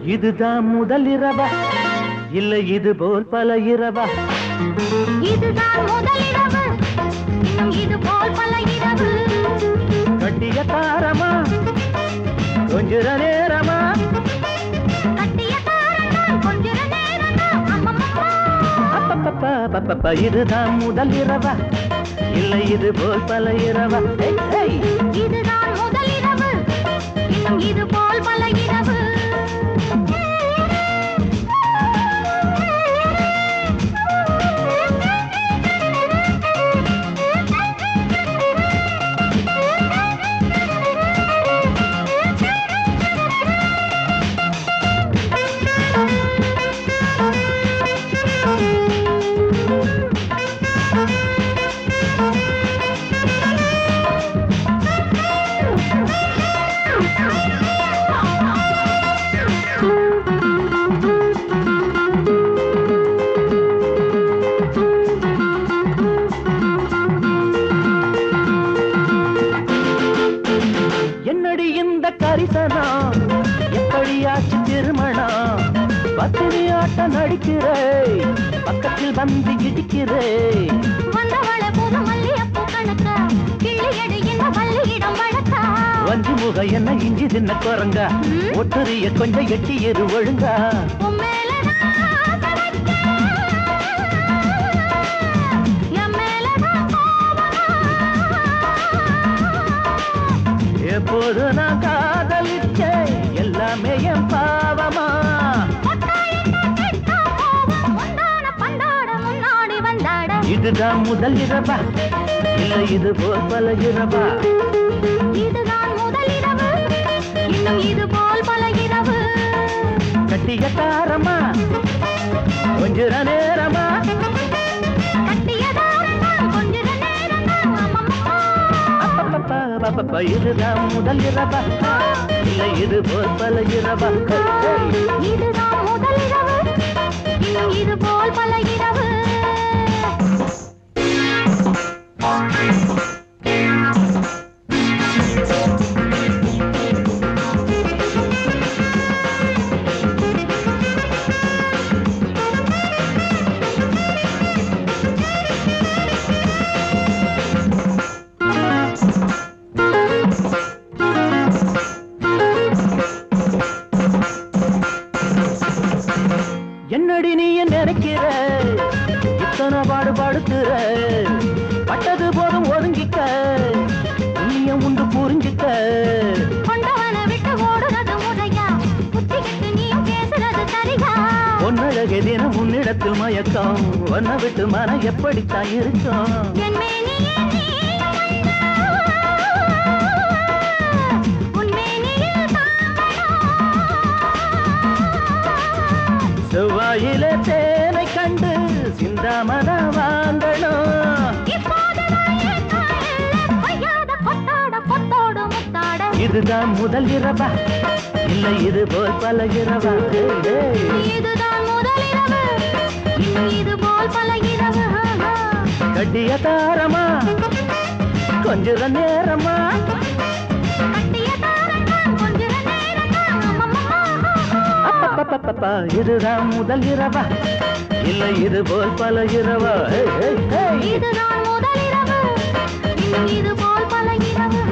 இதுதான் முதல் இரவா இல்லை இது போல் பல இரவா இதுதான் முதல் இரவு இன்னும் இது போல் பல இரவு கட்டிய தாரமா கொஞ்ச நேரமா கட்டிய தாரந்தான் கொஞ்ச நேரம்தான் அம்மம்மம்மா. அப்பப்பப்பா, அப்பப்பப்பா, இதுதான் முதல் இரவா இல்லை இது போல் பல இரவா ஏய், ஏய். இதுதான் முதல் இரவு இன்னும் இது போல் பல இரவு என்னடி இந்த கரிசனம் எப்படியாச்சு திருமணம் பத்தினி ஆட்டம் நடிக்கிறே பக்கத்தில் வந்து இடிக்கிறே வந்தவளை புது மல்லியப்பூ கணக்க கிள்ளி எடு இந்த வள்ளியிடம் வழக்கா வஞ்சி முக என்ன இஞ்சி தின்ன குரங்க ஒட்டுரிய கொஞ்சம் எட்டி எரு ஒழுங்கா உன் மேலதான் ஆசை வச்சேன். என் மேலதான் கோபமா. எப்போது நான் காதலிச்சேன் எல்லாமே என் பாவமா பொட்டா என்ன கெட்டா கோபம். முந்தான பந்தாட முன்னாடி வந்தாட இதுதான் முதல் இரவா இல்லை இது போல் பல இரவா இதுதான் முதல் இரவு இன்னும் இது போல் பல இரவு கட்டிய தாரமா கொஞ்ச நேரமா கட்டியதாரந்தான் கொஞ்ச நேரம்தான் அம்மம்மம்மா. அப்பப்பப்பா, அப்பப்பப்பா, இதுதான் முதல் இரவா இல்லை இது போல் பல இரவா ஏய், ஏய். இதுதான் முதல் இரவு இன்னும் இது போல் பல இரவு என்னடி நீ நினைக்கிற இத்தனை பாடுபடுத்துற பட்டது போதும் ஒதுங்கிக்க புண்ணியம் உண்டு புரிஞ்சுக்க கொண்டவனை விட்டு ஓடுறது முறையா புத்தி கெட்டு நீயும் பேசுறது சரியா பொன்னழகே தினம் உன்னிடத்தில் மயக்கம் ஒன்ன விட்டு மனம் எப்படித்தான் இருக்கும் என் மேனியே நீயும் வந்தா, உன் மேனியில் தாங்கணும். செவ்வாயில தேனை கண்டு சிந்தாமன வாங்கணும் இப்போது நான் என் காலில் கொய்யாத கொத்தாட கொத்தோடு முத்தாட இதுதான் முதல் இரவா இல்லை இது போல் பல இரவா ஏய், ஏய். இதுதான் முதல் இரவு இன்னும் இது போல் பல இரவு கட்டிய தாரமா கொஞ்ச நேரமா கட்டிய தாரந்தான் கொஞ்ச நேரம்தான் அம்மம்மம்மா. அப்பப்பப்பப்பா, இதுதான் முதல் இரவா இல்லை இது போல் பல இரவா ஏய், ஏய், ஏய். இதுதான் முதல் இரவு இன்னும் இது போல் பல இரவு